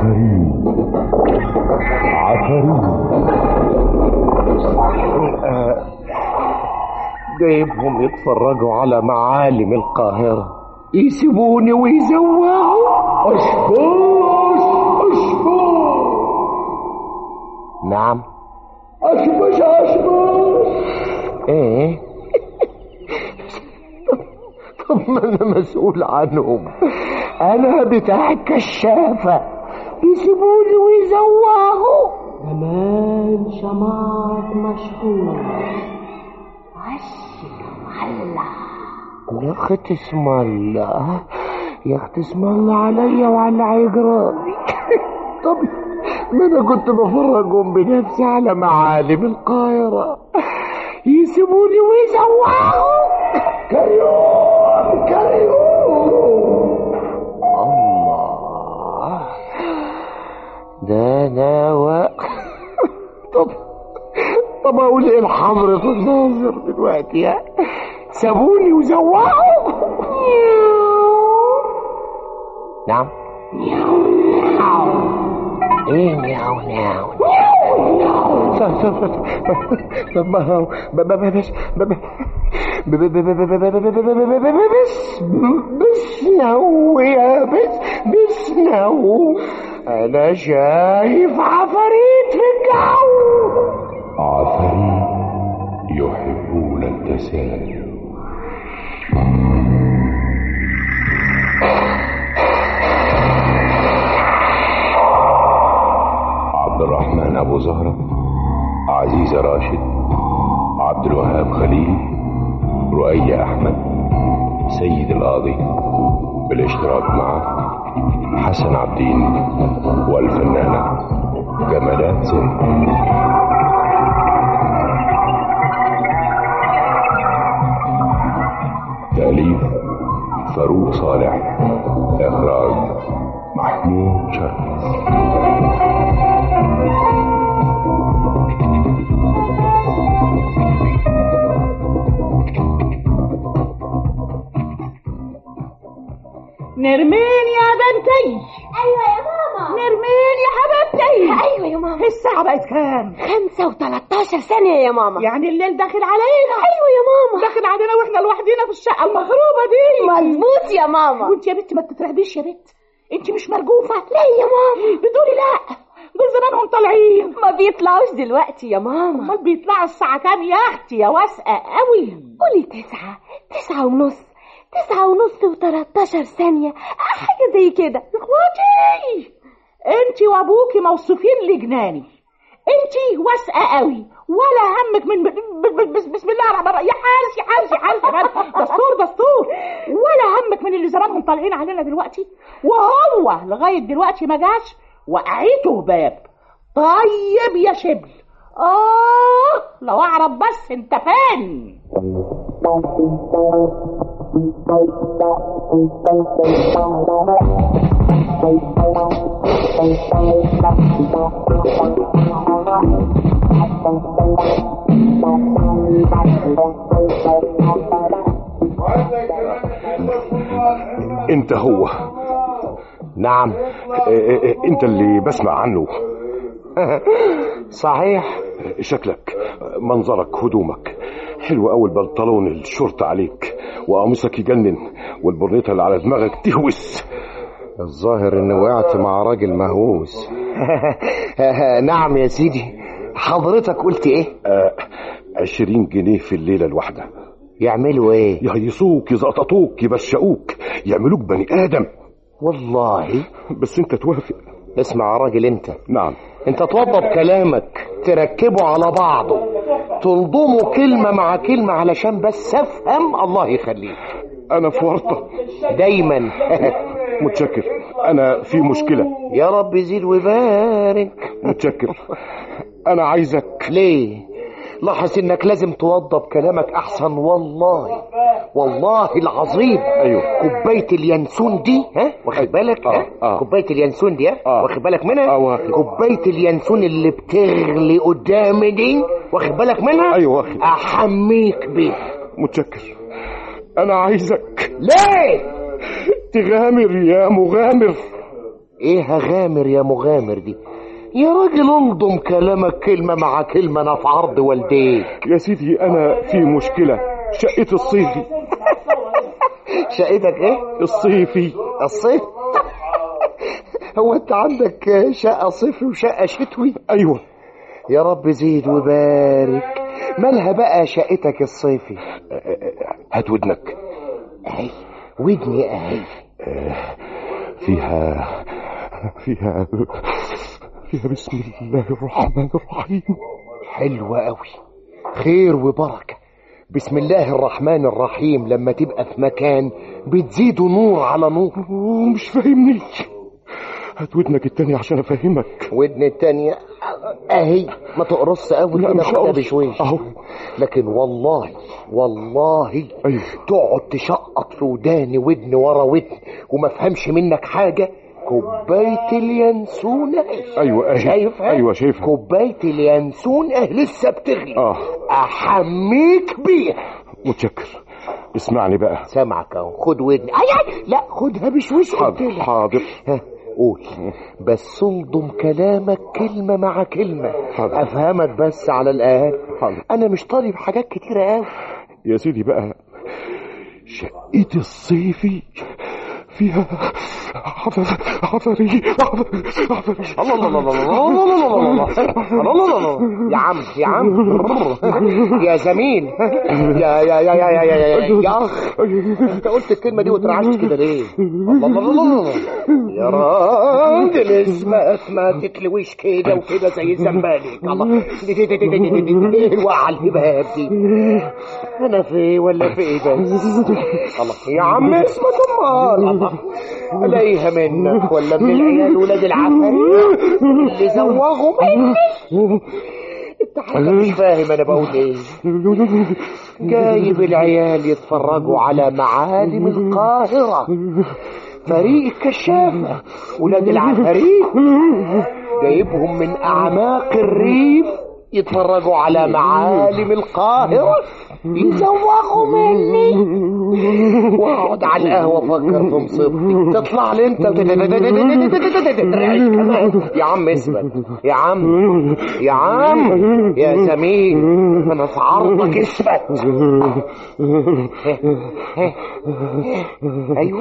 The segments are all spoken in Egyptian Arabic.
عفاريت عفاريت جايبهم يتفرجوا على معالم القاهرة يسيبوني ويزوعوا أشباش أشباش نعم أشباش أشباش ايه طب ما انا مسؤول عنهم انا بتاع الكشافة يسيبوني ويزوعوا زمان شماط مشهور عشق معلق يا اخت اسم الله يا اخت اسم الله عليا وعلى عجراني طب ما انا كنت بفرجهم بنفسي على معالم القاهرة يسيبوني ويزوعوا كريم كريم الله ده نواء طب طب اقول ايه لحضرة الناظر دلوقتي ها سابوني وزوعوا نعم ايه مياو مياو طب ما هو بس بس بس نو يا بس بس نو انا شايف عفاريت في الجو عفاريت يحبون التسالي عبد الرحمن أبو زهرة عزيزة راشد عبد الوهاب خليل رؤية أحمد سيد القاضي بالاشتراك مع حسن عبدين والفنانة جمالات زين تأليف فاروق صالح إخراج محمود شرف نرمين يا بنتي ايوه يا ماما نرمين يا حبيبتي ايوه يا ماما الساعة بقت كام؟ خمسة وتلاتاشر ثانية يا ماما يعني الليل داخل علينا ايوه يا ماما داخل علينا واحنا لوحدينا في الشقة المخروبة دي مظبوط يا ماما وانت يا بنتي ما تترعبيش يا بنت انت مش مرجوفة لا يا ماما بتقولي لا دول زمانهم طالعين ما بيطلعوش دلوقتي يا ماما امال بيطلعوا الساعة كام يا اختي يا واسقة قوي قولي تسعة تسعة ونص تسعة ونص وتلاتاشر ثانية حاجة زي كده يا اخواتي انت وابوكي موصوفين لجناني انت واسقة قوي ولا همك من ب... ب... ب... بس بسم الله الرحمن الرحيم يا حارس يا حارس يا حارس يا حارس دستور دستور ولا همك من اللي زمانهم طالعين علينا دلوقتي وهو لغاية دلوقتي ما جاش وقعيته باب طيب يا شبل اه لو اعرف بس انت فين انت هو نعم إيه إيه انت اللي بسمع عنه صحيح شكلك منظرك هدومك حلو قوي البنطلون الشورت عليك وقميصك يجنن والبرنيطه اللي على دماغك تهوس الظاهر اني وقعت مع راجل مهووس نعم يا سيدي حضرتك قلت ايه آه عشرين جنيه في الليلة الواحدة يعملوا ايه يهيصوك يزقططوك يبشقوك يعملوك بني آدم والله بس انت توافق اسمع يا راجل انت نعم انت توضب كلامك تركبه على بعضه تلضمه كلمة مع كلمة علشان بس افهم الله يخليك انا في ورطة دايما متشكر انا في مشكلة يا رب يزيد ويبارك متشكر انا عايزك ليه لاحظ انك لازم توضب كلامك احسن والله والله العظيم ايوه كوبايه اليانسون دي ها واخد بالك آه، ها آه. كوبايه اليانسون دي ها آه. واخد بالك منها آه، واخد. كوبايه اليانسون اللي بتغلي قدامي دي واخد بالك منها ايوه واخد احميك بيها متشكر انا عايزك ليه تغامر يا مغامر ايه هغامر يا مغامر دي يا راجل الضم كلامك كلمة مع كلمة انا في عرض والديك يا سيدي انا في مشكله شقتي الصيفي شقتك ايه الصيفي الصيف هو انت عندك شقة صيفي وشقة شتوي ايوه يا رب زيد وبارك مالها بقى شقتك الصيفي هات ودنك اهي ودني اهي فيها فيها فيها بسم الله الرحمن الرحيم حلوة قوي خير وبركة بسم الله الرحمن الرحيم لما تبقى في مكان بتزيدوا نور على نور مش فاهمني هات ودنك التاني عشان افهمك ودن التانية اهي ما تقرص قوي لا كده مش خدها هقرص. بشويش اهو لكن والله والله ايوه تقعد تشقط في وداني ودن ورا ودن وما فهمش منك حاجة كوباية اليانسون اهي ايوه اهي شايفها؟ ايوه شايفها كوباية اليانسون اهي لسه بتغلي اه احميك بيها متشكر اسمعني بقى سامعك اهو خد ودني اي اي لا خدها بشويش قلت حاضر لك حاضر ها قول بس الضم كلامك كلمة مع كلمة حاضر. افهمك بس على الاقل حاضر. انا مش طالب حاجات كتيرة قوي يا سيدي بقى شقتي الصيفي فيها حضر حضري حضري حضري الله الله الله الله الله الله الله الله الله الله يا عم يا عم يا زميل يا يا يا يا يا يا يا يا اخ انت قلت الكلمه دي وترعشت كده ليه الله الله الله الله يا راجل اسمك ما تتلويش كده وكده زي الزنبالك الله دي- دي- دي- دي- دي- دي- دي- دي- الوعى الهباب دي انا في إيه ولا في ايه بس الله يا عم اسمك امال الله الاقيها منك ولا من العيال ولاد العفاريت اللي زوغوا مني انت حتى مش فاهم انا بقول ايه جايب العيال يتفرجوا على معالم القاهرة فريق الكشافة ولاد العفاريت جايبهم من أعماق الريف يتفرجوا على معالم القاهرة يزوغوا مني واقعد على القهوة افكر في مصيبتي تطلع لي انت ترعش كمان يا عم اثبت يا عم يا عم يا زميل انا في عرضك اثبت ايوه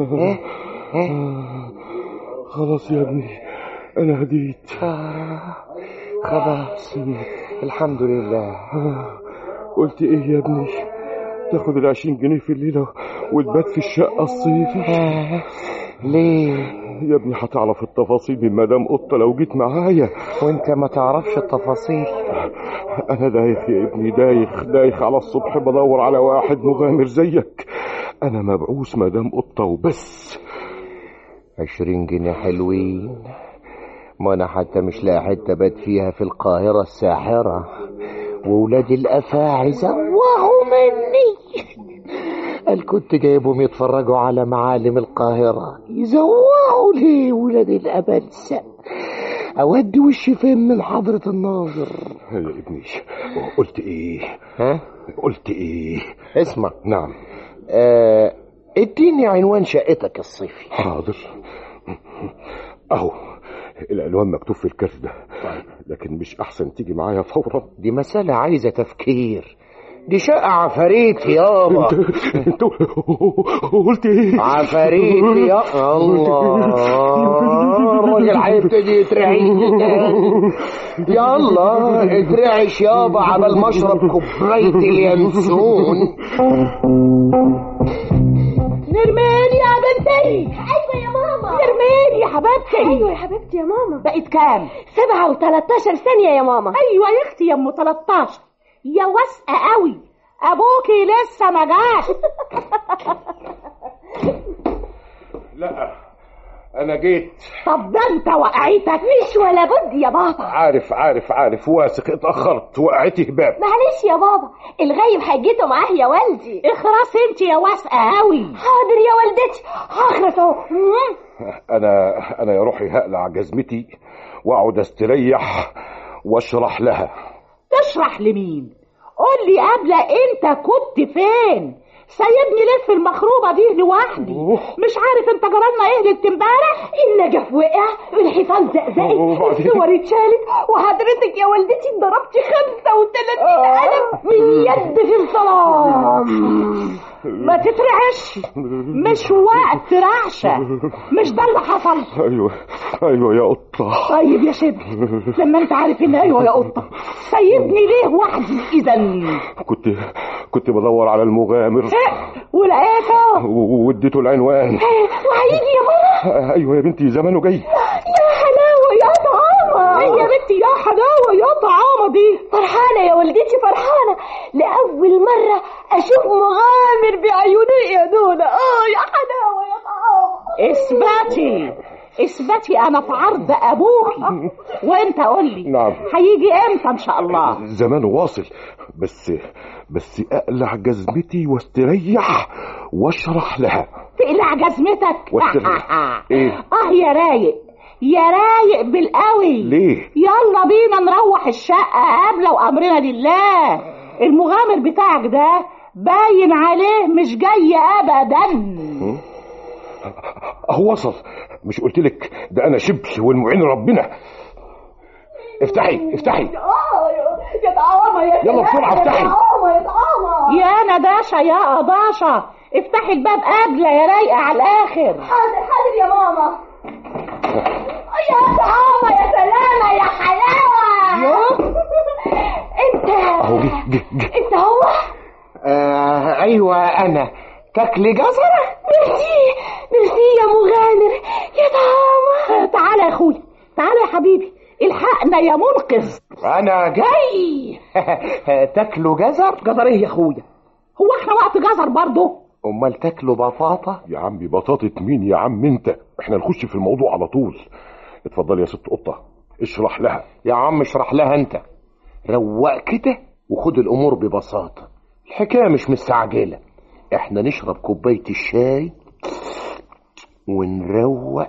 خلاص يا ابني انا هديت آه، خلاص الحمد لله قلت ايه يا ابني تاخد العشرين جنيه في الليلة وتبات في الشقة الصيفي آه، ليه يا ابني هتعرف التفاصيل من مدام قطة لو جيت معايا وانت ما تعرفش التفاصيل انا دايخ يا ابني دايخ دايخ على الصبح بدور على واحد مغامر زيك انا مبعوث مدام قطة وبس عشرين جنيه حلوين ما انا حتى مش لاقي حته بات فيها في القاهره الساحره وولاد الافاعي زوغوا مني قال كنت جايبهم يتفرجوا على معالم القاهره يزوغوا ليه ولاد الابلسه اودي وشي فين من حضره الناظر يا ابني قلت ايه ها قلت ايه اسمع نعم آه اديني عنوان شقتك الصيفي حاضر اهو العنوان مكتوب في الكارت ده لكن مش احسن تيجي معايا فورا دي مسألة عايزة تفكير دي شقة عفاريت يابا انت قلت ايه عفاريت يا الله الراجل هيبتدي يترعش تاني يلا اترعش يابا عبال ما اشرب كوباية اليانسون نرمين يا بنتي ايوه يا ماما نرمين يا حبيبتي ايوه يا حبيبتي يا ماما بقت كام سبعة وتلاتاشر ثانية يا ماما ايوه يا اختي يا ام 13 يا واسقه قوي ابوكي لسه ما جاش لا انا جيت طب ده انت وقعتك مش ولا بد يا بابا عارف عارف عارف واثق اتاخرت وقعتي هباب معلش يا بابا الغايب حجته معاه يا والدي اخرس انت يا واسقه قوي حاضر يا والدتي هخرس اهو انا انا يا روحي هقلع جزمتي واقعد استريح واشرح لها تشرح لمين قول لي قبل انت كنت فين سايبني ليه في المخروبه دي لوحدي مش عارف انت جرالنا ايه ليله امبارح النجف وقع والحيطان زقزقت وبعدين؟ الصور اتشالت وحضرتك يا والدتي ضربتي 35 قلم من يد في الظلام ما تترعش مش وقت رعشه مش ده اللي حصل ايوه ايوه يا قطه طيب يا شبل لما انت عارف ان ايوه يا قطه سايبني ليه وحدي اذا كنت كنت بدور على المغامر ولقيته و- واديته العنوان وهيجي يا ماما ايوه يا بنتي زمانه جاي يا حلاوه يا طعامه ايه يا بنتي يا حلاوه يا طعامه دي فرحانه يا والدتي فرحانه لاول مره اشوف مغامر بعيوني يا دولا اه يا حلاوه يا طعامه اثبتي اثبتي انا في عرض ابوكي وانت قول لي نعم. هيجي امتى ان شاء الله زمانه واصل بس بس اقلع جزمتي واستريح واشرح لها تقلع جزمتك واستريح. ايه اه يا رايق يا رايق بالقوي ليه يلا بينا نروح الشقة قبل وأمرنا لله المغامر بتاعك ده باين عليه مش جاي أبدا اهو وصل مش قلت لك ده انا شبل والمعين ربنا افتحي افتحي اه يا- يا طعامه يا يلا بسرعة يا افتحي. طعامه يا طعامه يا نداشة يا قضاشة افتحي الباب قبل يا رايقة على الآخر حاضر حاضر يا ماما يا طعامه يا سلامه يا حلاوه انت اهو جه جه جه انت هو آه ايوه انا تاكلي جزره ميرسي ميرسي يا مغامر يا طعامه تعالى يا أخوي تعالى يا حبيبي الحقنا يا منقذ انا جاي تاكلوا جزر جزر ايه يا أخويا هو احنا وقت جزر برضه امال تاكلوا بطاطا يا عمي بطاطة مين يا عم انت احنا نخش في الموضوع على طول اتفضل يا ست قطة اشرح لها يا عم اشرح لها انت روق كده وخد الامور ببساطه الحكايه مش مستعجله احنا نشرب كوبايه الشاي ونروق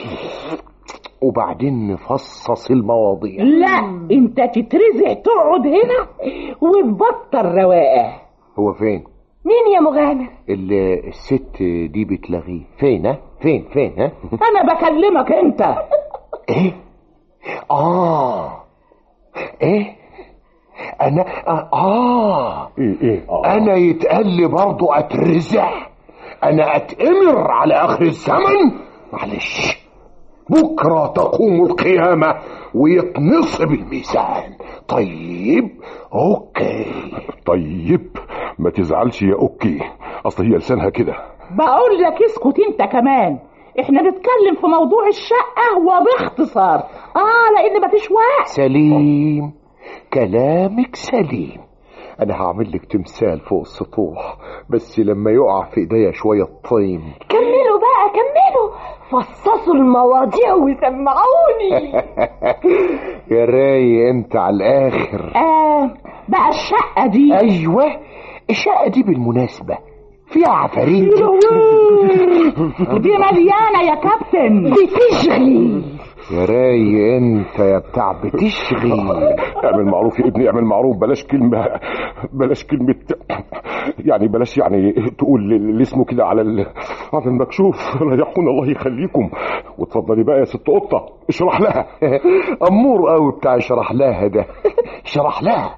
وبعدين نفصص المواضيع لا انت تترزع تقعد هنا وتبطل رواقه هو فين مين يا مغامر ال- الست دي بتلغيه فين ها فين فين ها انا بكلمك انت ايه اه ايه انا اه, آه. ايه ايه آه. انا يتقال لي برضه اترزع انا اتامر على اخر الزمن معلش بكره تقوم القيامه ويتنصب الميزان طيب اوكي طيب ما تزعلش يا اوكي اصل هي لسانها كده بقول لك اسكت انت كمان احنا نتكلم في موضوع الشقة وباختصار اه لان مفيش وقت سليم كلامك سليم انا هعمل لك تمثال فوق السطوح بس لما يقع في ايديا شويه طين كملوا بقى كملوا فصصوا المواضيع وسمعوني يا راي انت على الاخر آه بقى الشقة دي ايوه الشقه دي بالمناسبه فيها عفاريت دي مليانة يا كابتن بتشغلي يا راي انت يا بتاع بتشغي اعمل معروف يا ابني اعمل معروف بلاش كلمة بلاش كلمة يعني بلاش يعني تقول اللي اسمه كده على ال... على المكشوف ريحونا الله يخليكم واتفضلي بقى يا ست قطة اشرح لها امور قوي بتاع شرح لها ده شرح لها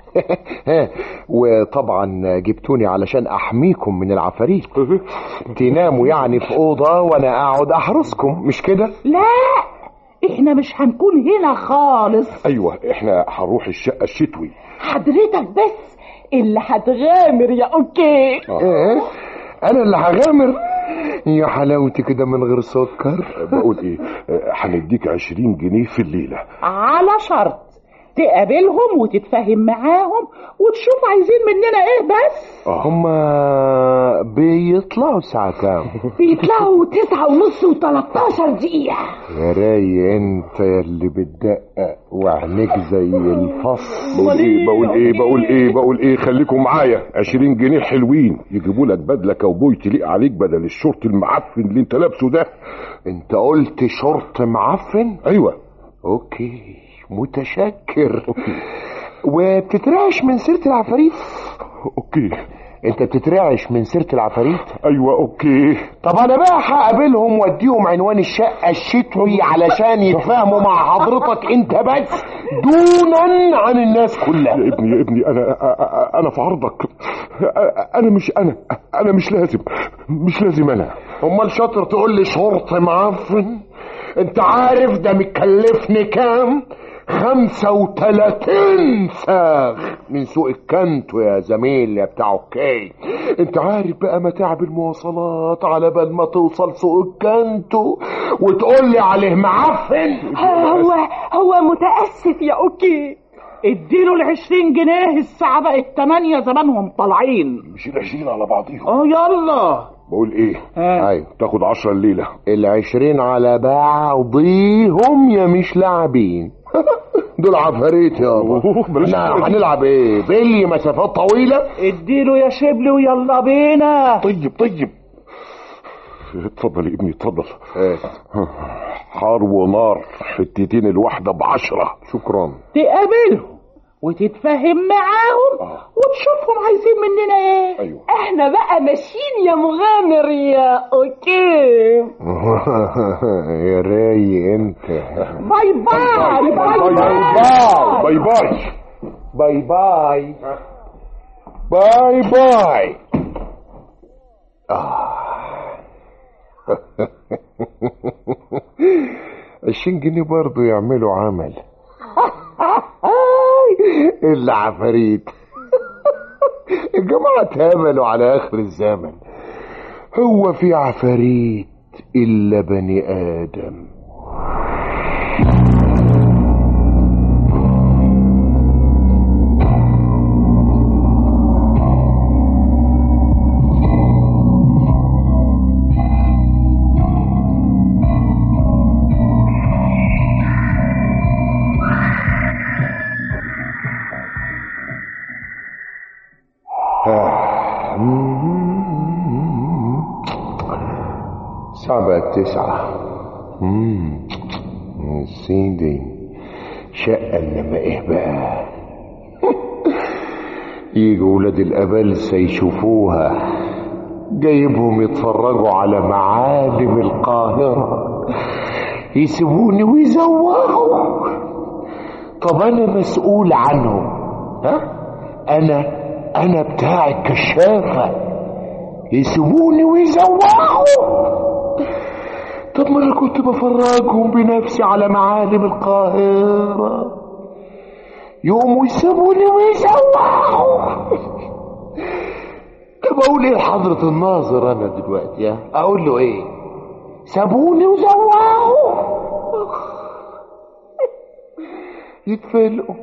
وطبعا جبتوني علشان احميكم من العفاريت تناموا يعني في اوضه وانا اقعد احرسكم مش كده لا احنا مش هنكون هنا خالص ايوه احنا هنروح الشقة الشتوي حضرتك بس اللي هتغامر يا اوكي ايه انا اللي هغامر يا حلاوتي كده من غير سكر بقول ايه اه، هنديك عشرين جنيه في الليلة على شرط تقابلهم وتتفاهم معاهم وتشوف عايزين مننا ايه بس هما بيطلعوا الساعة كام بيطلعوا تسعة ونص وتلاتاشر دقيقة يا راي انت يا اللي بتدقق وعينيك زي الفص بقول ايه بقول ايه بقول ايه بقول ايه خليكم معايا عشرين جنيه حلوين يجيبوا لك بدلة كاوبوي تليق عليك بدل الشورت المعفن اللي انت لابسه ده انت قلت شرط معفن ايوه اوكي متشكر وبتترعش من سيرة العفاريت اوكي انت بتترعش من سيره العفاريت ايوه اوكي طب انا بقى هقابلهم واديهم عنوان الشقه الشتوي علشان يتفاهموا مع حضرتك انت بس دونا عن الناس كلها يا ابني يا ابني انا انا في عرضك انا مش انا انا مش لازم مش لازم انا امال شاطر تقول لي شرط معفن انت عارف ده مكلفني كام خمسة وتلاتين ساغ من سوق الكانتو يا زميل يا بتاع اوكي انت عارف بقى متاعب المواصلات على بال ما توصل سوق الكانتو وتقول لي عليه معفن هو هو متأسف يا أوكي اديله العشرين جنيه الساعة بقت تمانية زمانهم طالعين مش العشرين على بعضيهم اه يلا بقول ايه ها. ايوه تاخد عشرة الليلة العشرين على بعضيهم يا مش لاعبين دول عفاريت يابا أوه، بلاش احنا كده. هنلعب ايه بلي مسافات طويلة اديله يا شبل ويلا بينا طيب طيب اتفضل يا ابني اتفضل ايه حار ونار حتتين الواحدة بعشرة شكرا تقابلهم وتتفاهم معاهم وتشوفهم عايزين مننا ايه ايوه احنا بقى ماشيين يا مغامر يا أوكي يا راي انت باي باي باي باي باي باي باي باي باي باي عشرين جنيه برضه يعملوا عمل الا عفاريت الجماعة اتهملوا على اخر الزمن هو في عفاريت الا بني ادم الساعة بقت تسعة مم. يا سيدي شقة انما ايه بقى يجوا ولاد الأبلسة يشوفوها جايبهم يتفرجوا على معالم القاهرة يسيبوني ويزوقوا طب أنا مسؤول عنهم ها أنا أنا بتاع الكشافة يسيبوني ويزوقوا طب ما انا كنت بفرجهم بنفسي على معالم القاهرة يقوموا يسيبوني ويزوقوا طب اقول ايه لحضرة الناظر انا دلوقتي ها؟ اقول له ايه سابوني وزوقوا يتفلقوا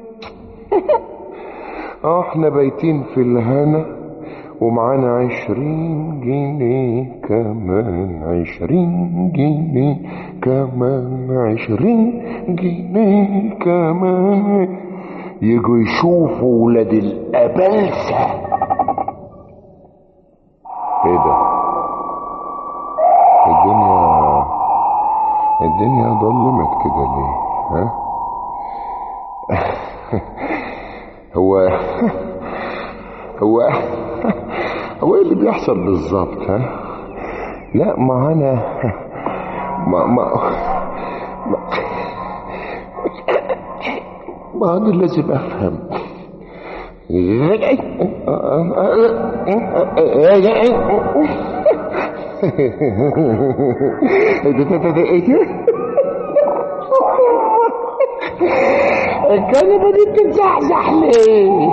اه احنا بايتين في الهنا ومعانا عشرين جنيه كمان عشرين جنيه كمان عشرين جنيه كمان يجوا يشوفوا ولاد الأبلسة ايه ده الدنيا الدنيا ضلمت كده ليه ها هو هو هو ايه اللي بيحصل بالظبط ها لا ما انا ما ما ما, ما انا لازم افهم الكلمة دي بتزحزح ليه؟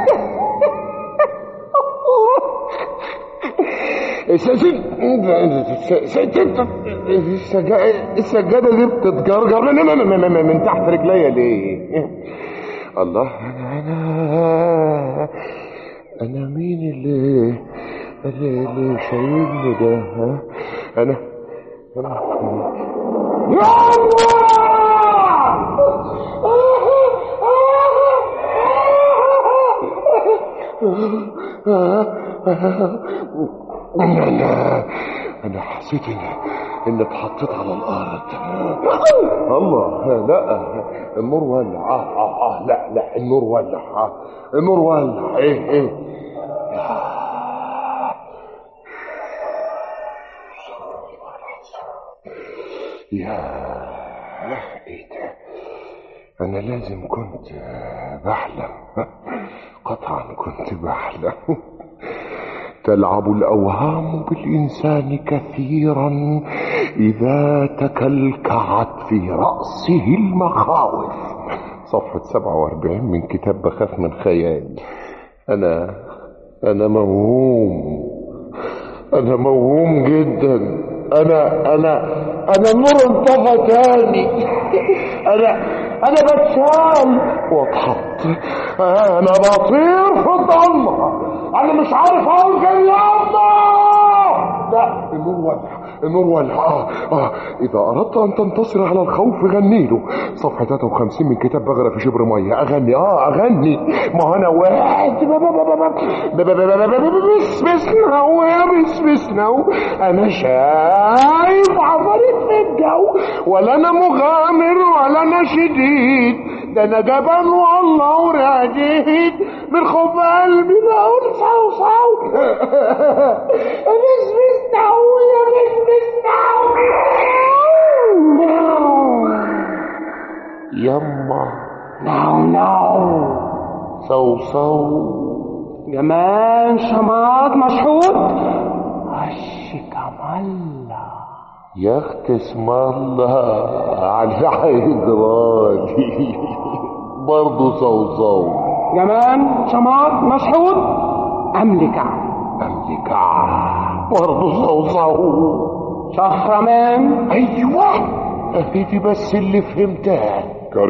السجادة دي بتتجرجر من تحت رجليا ليه؟ الله انا انا انا مين اللي اللي, اللي شايلني ده ها؟ انا انا يا الله انا انا حسيت ان ان اتحطيت على الارض الله لا النور ولع اه اه اه لا لا النور ولع آه النور ولع ايه ايه يا ايه ده انا لازم كنت بحلم قطعا كنت بحلم تلعب الاوهام بالانسان كثيرا اذا تكلكعت في راسه المخاوف صفحه 47 من كتاب بخاف من خيالي انا انا موهوم انا موهوم جدا انا انا انا النور انطفى تاني انا انا بتشال واتحط انا بطير في الضلمه انا مش عارف اقول كلمه لا النور ولع النور ولع آه آه إذا أردت أن تنتصر على الخوف غني له صفحة 53 من كتاب بغرة في شبر مية أغني آه أغني ما أنا واحد بس بس نو يا بس بس نو أنا شايف عفاريت في الجو ولا أنا مغامر ولا أنا شديد ده أنا جبان والله ورعديد من خوف قلبي بقول صو صو بس بس نو يا بس بس نو يما ناو ناو صو صو جمال شماط مشحوط هش كمالة يا اخت اسم الله على حيدراني برضه صوصو جمال شماط مشحوط أملكة املكع برضه صوصو شهرمان ايوه اهدي بس اللي فهمتها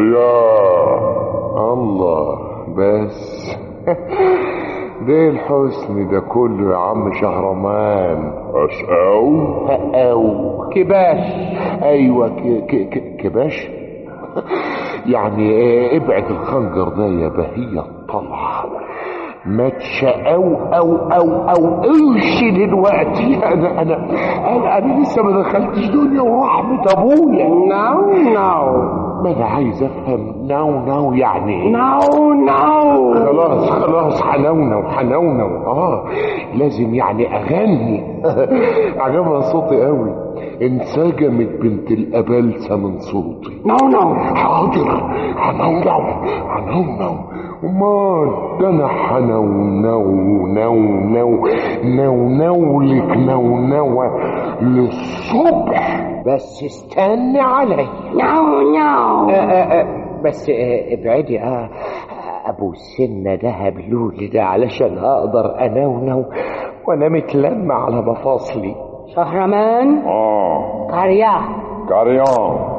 الله بس ده الحسن ده كله يا عم شهرمان أشقاو أو كباش أيوة ك- ك- ك- كباش يعني إيه، ابعد الخنجر ده يا بهية الطلعة ما تشقاو أو أو أو إيش دلوقتي أنا أنا أنا, أنا لسه ما دخلتش دنيا ورحمة أبويا ناو ناو ما أنا عايز أفهم ناو ناو يعني إيه ناو ناو خلاص خلاص حنونة وحنونة اه لازم يعني اغني عجبها صوتي قوي انسجمت بنت الابلسه من صوتي ناو ناو حاضر حنونو حنونو امال ده انا حنونو نو نو نو نو لك نو نو للصبح بس استني علي ناو ناو بس آه، ابعدي اه ابو السنه دهب لولي ده علشان اقدر انونو وانا متلم على مفاصلي شهرمان اه قرية كاريان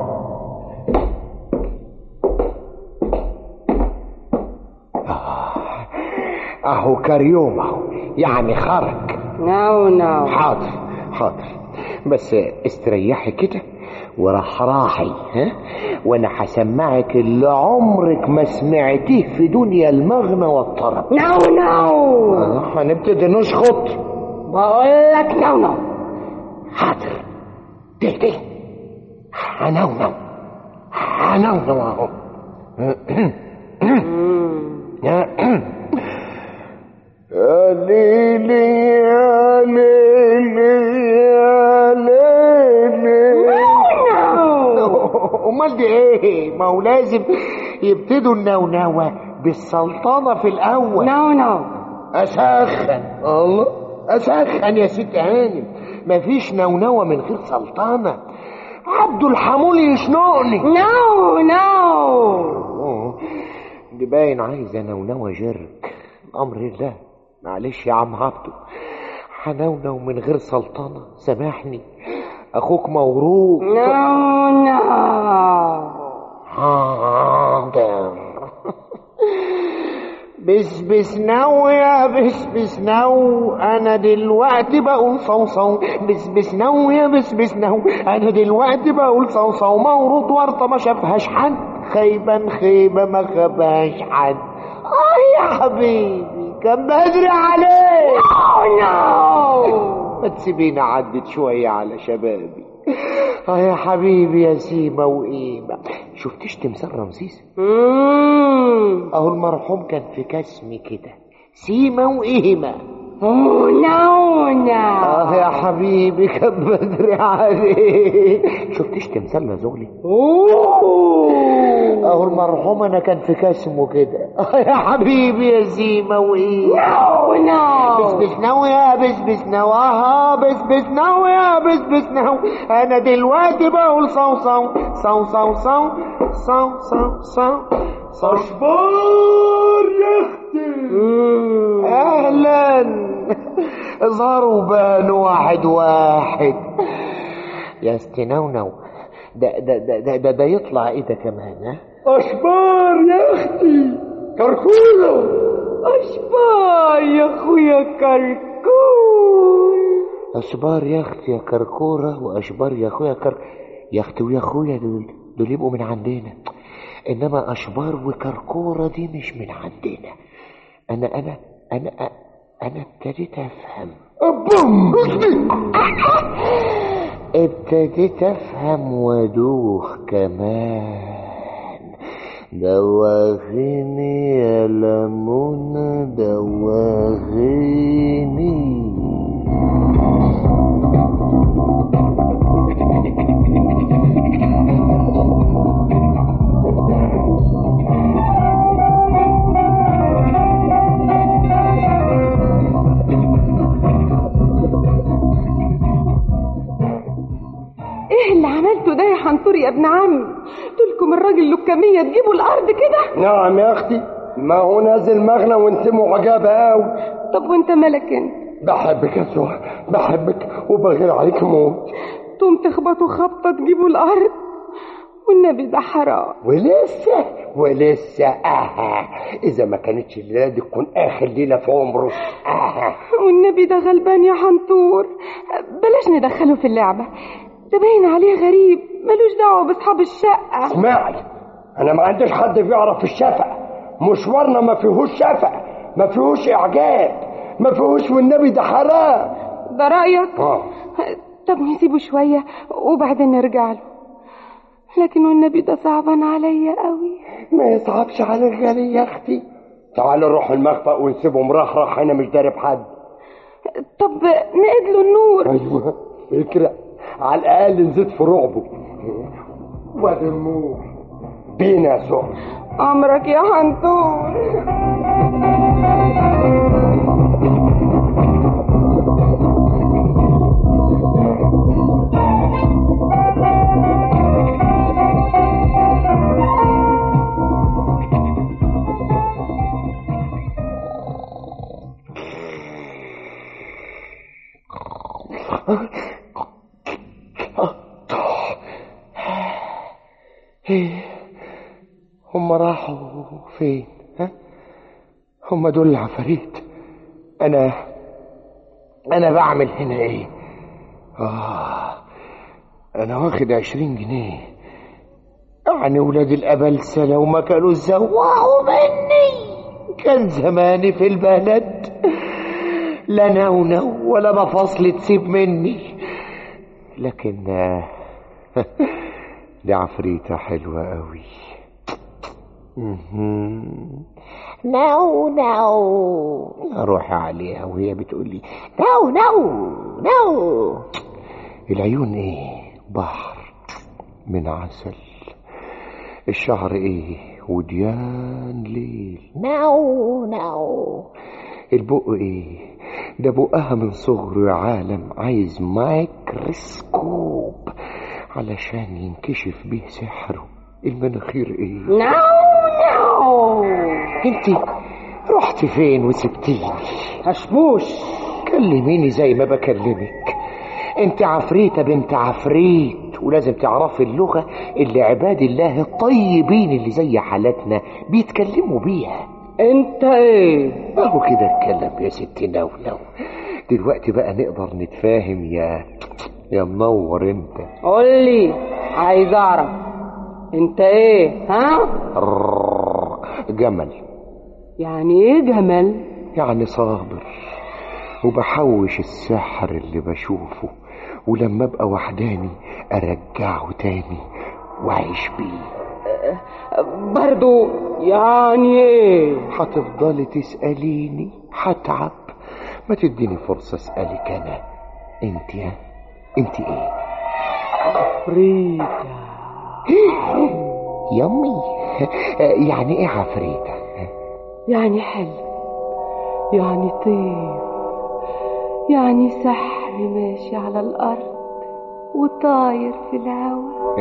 اهو كريوم اهو يعني خرج ناو ناو حاضر حاضر بس استريحي كده وراح راحي ها وانا هسمعك اللي عمرك ما سمعتيه في دنيا المغنى والطرب ناو ناو آه، هنبتدي نشخط بقول لك ناو ناو حاضر ده ده حنونو حنونو اهو يا ليلي يا ليلي يا ليلي امال دي ايه ما هو لازم يبتدوا النونوة بالسلطنة في الاول ناو ناو اسخن الله اسخن يا ست هانم مفيش نونوة من غير سلطنة عبد الحمول يشنقني ناو ناو أوه، دي باين عايزة نونوة جرك أمر الله معلش يا عم عبده حنونو من غير سلطنة سامحني أخوك موروث ناو ناو حاضر بس بس نو يا بس بس نو انا دلوقتي بقول صوصو بس بس نو يا بس بس نو انا دلوقتي بقول صوصو مورود ورطة ما شافهاش حد خيبا خيبة ما خباش حد اه يا حبيبي كان بدري عليك ما تسيبيني عدت شوية على شبابي اه يا حبيبي يا سيما وقيمة شفتش تمثال رمسيس مم. اهو المرحوم كان في كسم كده سيما وقيمة ونونا اه يا حبيبي كان بدري عليك شفتش تمثال زغلي اهو المرحوم انا كان في كاسمه كده اه يا حبيبي يا زيمة وايه نو بس بس نو يا بس بس نو اه بس بس نو يا بس بس نو انا دلوقتي بقول صو صو صو صو صو صو صو صو صو اخبار يا اختي اهلا ظهروا بانوا واحد واحد يا استنونو ده ده ده ده, ده, ده يطلع ايه ده كمان ها اخبار يا اختي كركوله اشبار يا اخويا كركون اشبار يا اختي يا كركوره واشبار يا اخويا كر يا اختي ويا اخويا دول دول يبقوا من عندنا انما اشبار وكركوره دي مش من عندنا انا انا انا انا ابتديت افهم ابتديت افهم وادوخ كمان دواغيني يا لمونة دواغيني ايه اللي عملته ده يا حنطور يا ابن عمي دولكم الراجل لكامية تجيبوا الارض كده نعم يا اختي ما هو نازل مغنى وانت معجبه قوي طب وانت مالك انت بحبك يا سهى بحبك وبغير عليك موت تقوم تخبطوا خبطة تجيبوا الارض والنبي ده حرام ولسه ولسه آه إذا ما كانتش الليلة دي تكون آخر ليلة في عمره آه والنبي ده غلبان يا حنطور بلاش ندخله في اللعبة ده باين عليه غريب ملوش دعوة بأصحاب الشقة اسمعي أنا ما عنديش حد بيعرف الشفق مشوارنا ما فيهوش شفق ما فيهوش إعجاب ما فيهوش والنبي ده حرام ده رأيك آه طب نسيبه شوية وبعدين نرجع له لكن والنبي ده صعبان عليا قوي ما يصعبش على الغالي يا أختي تعالوا نروح المخفق ونسيبه مرخرخ أنا مش دارب حد طب نقد له النور ايوه فكرة على الاقل نزيد في رعبه وادي النور بينا يا سهى أمرك يا حنطور هم راحوا فين ها هم دول العفاريت انا انا بعمل هنا ايه اه انا واخد عشرين جنيه يعني ولاد الابلسه لو ما كانوا زوعوا مني كان زماني في البلد لا نونو ولا مفاصل تسيب مني لكن آه، دي عفريتة حلوة قوي نو نو اروح عليها وهي بتقول لي نو نو نو العيون ايه بحر من عسل الشعر ايه وديان ليل نو نو البق ايه ده بقها من صغره يا عالم عايز مايكروسكوب علشان ينكشف بيه سحره المناخير ايه نو نو انت رحت فين وسبتيني هشبوش كلميني زي ما بكلمك انت عفريتة بنت عفريت ولازم تعرفي اللغة اللي عباد الله الطيبين اللي زي حالتنا بيتكلموا بيها انت ايه اهو كده اتكلم يا ستي نونو دلوقتي بقى نقدر نتفاهم يا يا منور انت قول لي عايز اعرف انت ايه ها جمل يعني ايه جمل يعني صابر وبحوش السحر اللي بشوفه ولما ابقى وحداني ارجعه تاني واعيش بيه برضو يعني ايه هتفضلي تسأليني هتعب ما تديني فرصة اسألك انا انت يا انت ايه عفريتة يمي يعني ايه عفريتة يعني حلم يعني طيف يعني سحر ماشي على الأرض وطاير في الهواء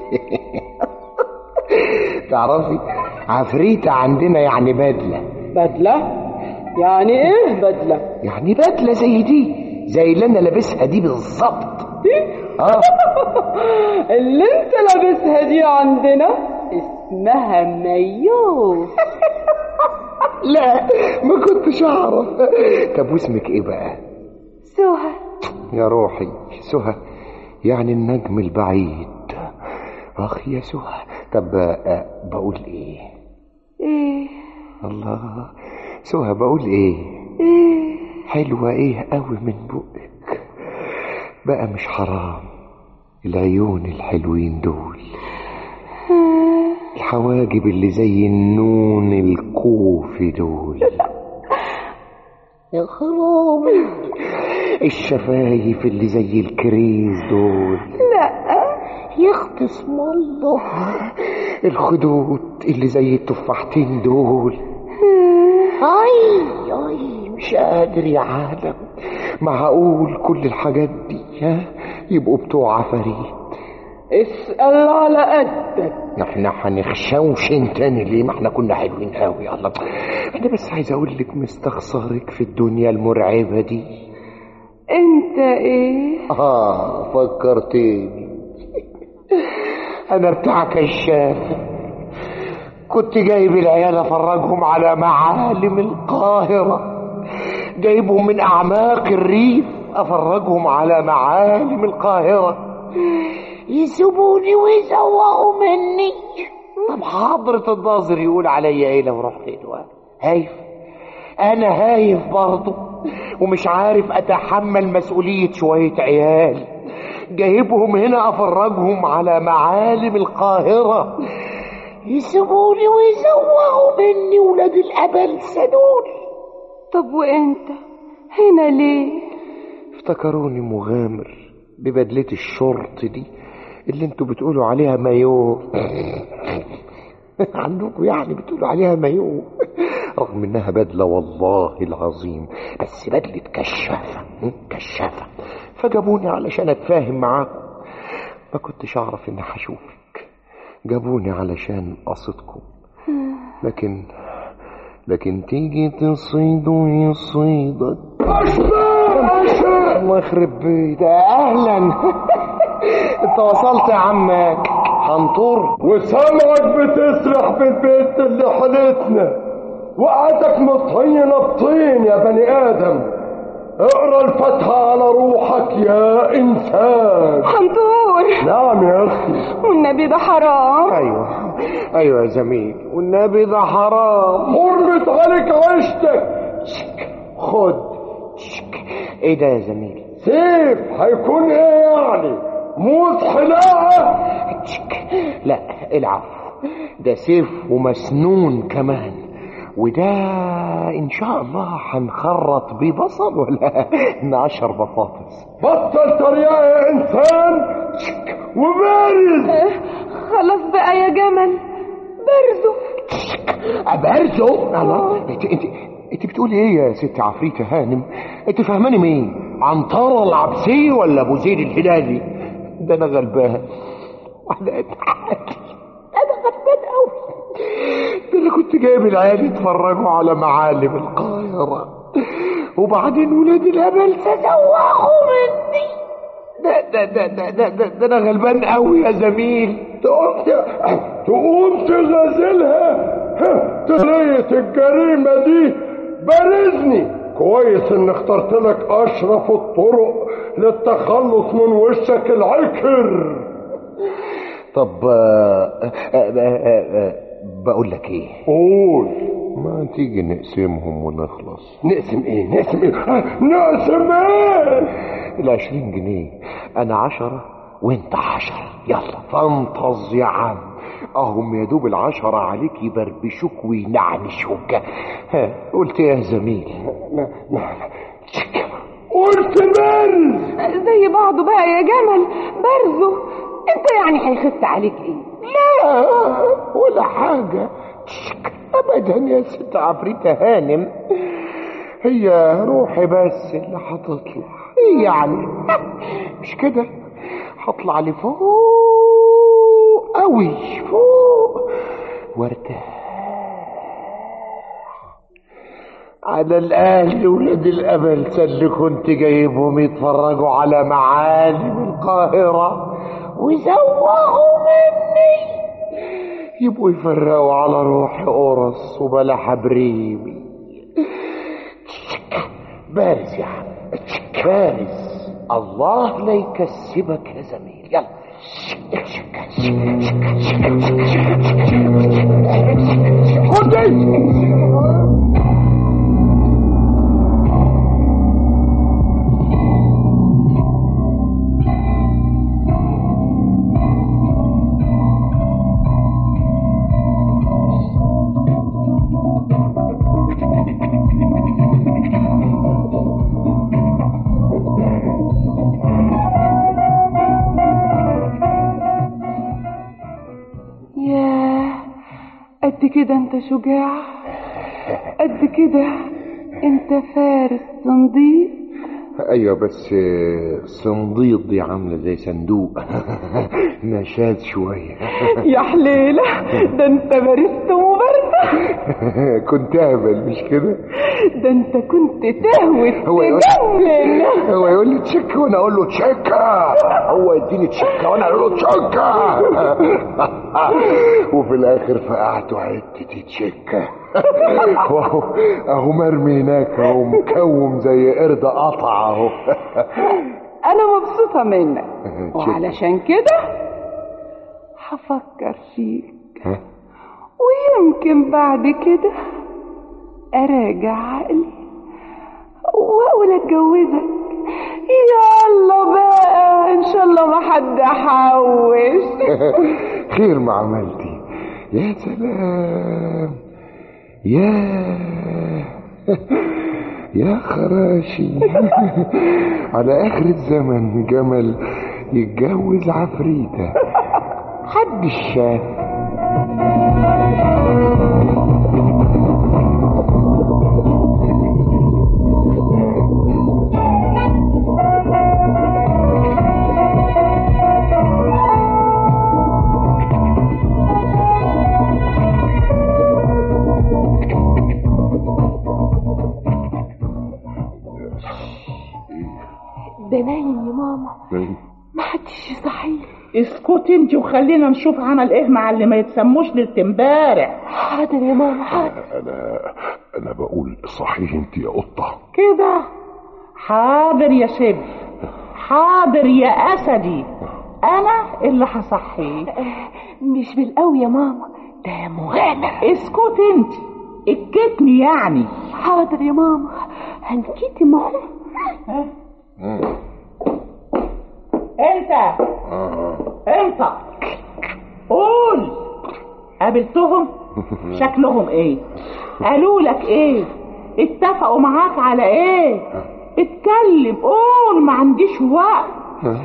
تعرفي عفريتة عندنا يعني بدلة بدلة يعني ايه بدلة يعني بدلة زي دي زي اللي انا لابسها دي بالظبط اه اللي انت لابسها دي عندنا اسمها مايو لا ما كنتش اعرف طب واسمك ايه بقى سهى يا روحي سهى يعني النجم البعيد اخ يا سهى طب آه، بقول ايه ايه الله سهى بقول ايه ايه حلوة ايه قوي من بقك بقى مش حرام العيون الحلوين دول الحواجب اللي زي النون الكوفي دول يا خرابي الشفايف اللي زي الكريز دول لا يخت اسم الله الخدود اللي زي التفاحتين دول اي اي مش قادر يا عالم معقول كل الحاجات دي ها يبقوا بتوع عفاريت اسأل على قدك احنا هنخشوشن تاني ليه ما احنا كنا حلوين قوي الله انا بس عايز اقول لك مستخسرك في الدنيا المرعبه دي انت ايه اه فكرتني انا بتاع كشاف كنت جايب العيال افرجهم على معالم القاهره جايبهم من اعماق الريف افرجهم على معالم القاهره يسيبوني ويزوقوا مني طب حضرة الناظر يقول عليا ايه لو رحت دلوقتي هايف انا هايف برضه ومش عارف اتحمل مسؤولية شوية عيال جايبهم هنا افرجهم على معالم القاهرة يسيبوني ويزوقوا مني ولاد الابلسة دول طب وانت هنا ليه افتكروني مغامر ببدلة الشرط دي اللي انتوا بتقولوا عليها مايو عندكم يعني بتقولوا عليها مايو رغم انها بدلة والله العظيم بس بدلة كشافة م? كشافة فجابوني علشان اتفاهم معاكم ما كنتش اعرف اني هشوفك جابوني علشان قصدكم لكن لكن تيجي تصيد ويصيدك الله يخرب بيت اهلا انت وصلت يا عمك حنطور وسامعك بتسرح في البيت اللي حلتنا وقعدك مطينة بطين يا بني آدم اقرا الفتحة على روحك يا إنسان حنطور نعم يا أختي والنبي ده حرام ايوه ايوه يا زميل والنبي ده حرام حرمت عليك عيشتك خد شك. ايه ده يا زميل سيف هيكون ايه يعني موس حلاقة شك. لا العفو ده سيف ومسنون كمان وده ان شاء الله هنخرط بيه بصل ولا نعشر بطاطس بطل تريقة يا إنسان وبارز خلاص بقى يا جمل برزو ابرزه الله انت انت انت بتقول ايه يا ست عفريتة هانم انت فاهماني مين عنترة العبسي ولا ابو زيد الهلالي ده انا غلبان واحدة انا غلبان قوي ده انا كنت جايب العيال يتفرجوا على معالم القاهرة وبعدين ولاد الهبل تزوقوا مني ده ده ده ده ده, ده, ده انا غلبان قوي يا زميل تقوم ت- تقوم تغازلها طريقة الجريمة دي بارزني كويس ان اخترت لك اشرف الطرق للتخلص من وشك العكر طب آه، آه، آه، آه، آه، بقول لك ايه قول ما تيجي نقسمهم ونخلص نقسم ايه نقسم ايه نقسم ايه العشرين جنيه انا عشرة وانت عشرة يلا فانتظ يا عم اهم يا دوب العشرة عليك يبربشوك وينعنشوك ها قلت إيه يا زميل ما ما قلت برز زي بعضه بقى يا جمل برزه انت يعني هيخف عليك ايه لا ولا حاجة أبدا يا ست عفريتة هانم هي روحي بس اللي هتطلع إيه يعني مش كده هطلع لفوق أوي فوق وارتاح على الأهل ولاد الأمل اللي كنت جايبهم يتفرجوا على معالم القاهرة وزوغوا مني يبقوا يفرقوا على روحي قرص وبلا بريمي بارز يا عم بارز الله لا يكسبك يا زميل يلا ياه قد كده انت شجاع قد كده انت فارس صنديق ايوه بس صنديق دي عامله زي صندوق نشاز شويه يا حليلة ده انت بارست وبرزة كنت اهبل مش كده ده انت كنت تهوس هو يقول تجنن هو يقول لي تشيك وانا اقول له تشيكا هو يديني تشيكا وانا اقول له تشيكا وفي الاخر فقعت حته تشيكا واهو اهو مرمي هناك اهو مكوم زي قرد قطع اهو انا مبسوطة منك وعلشان كده هفكر فيك ويمكن بعد كده اراجع عقلي واقول اتجوزك يلا بقى ان شاء الله ما حد حوش خير ما عملتي يا سلام يا يا خراشي على اخر الزمن جمل يتجوز عفريتة حد شاف ده نايم يا ماما ما حدش يصحيه اسكت انت وخلينا نشوف عمل ايه مع اللي ما يتسموش ليله امبارح حاضر يا ماما حاضر انا انا بقول صحيح انت يا قطه كده حاضر يا شبل حاضر يا اسدي انا اللي هصحيه مش بالقوي يا ماما ده مغامر اسكت انت الكتم يعني حاضر يا ماما هنكتم اهو انت انت قول قابلتهم شكلهم ايه قالوا لك ايه اتفقوا معاك على ايه اتكلم قول ما عنديش وقت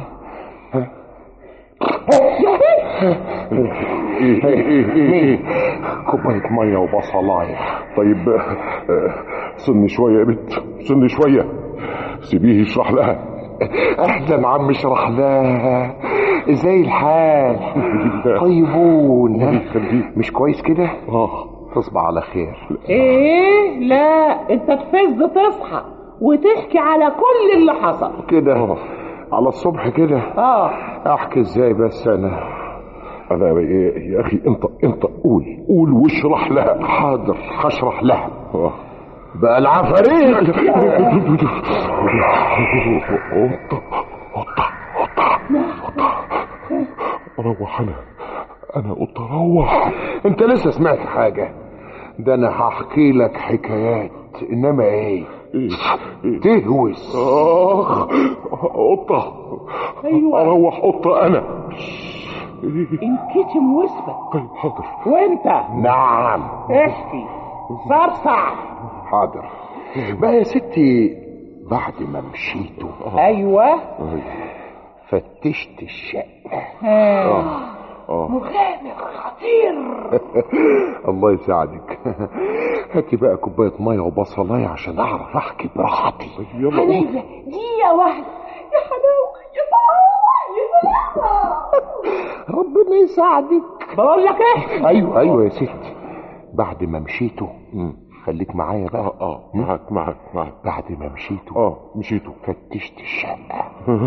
ايه ايه ايه ايه كوبايه ميه وبصلايه طيب آه، سني شويه يا بنت سني شويه سيبيه يشرح لها اهلا عم اشرح لها ازاي الحال طيبون ها؟ مش كويس كده اه تصبح على خير ايه لا انت تفز تصحى وتحكي على كل اللي حصل كده على الصبح كده اه احكي ازاي بس انا انا إيه يا اخي انت انت قول قول واشرح لها حاضر هشرح لها آه. بقى العفاريت قطة قطة قطة قطة روح انا انا قطة روح انت لسه سمعت حاجة ده انا هحكي لك حكايات انما ايه ايه ايه تهوس اخ قطة ايوه اروح قطة انا إيه؟ انكتم واثبت طيب حاضر وانت نعم احكي صرصع حاضر بقى يا ستي بعد ما مشيتوا ايوه فتشت الشقة مغامر خطير الله يساعدك هاتي بقى كوباية مية وبصلاية عشان أعرف أحكي براحتي يلا عينيا دقيقة واحدة يا حلاوة يا طعام يا طعام ربنا يساعدك بقول لك ايه أيوة أيوة يا ستي بعد ما مشيتوا خليك معايا بقى اه اه معاك معاك معاك بعد ما مشيتوا اه مشيتوا فتشت الشقة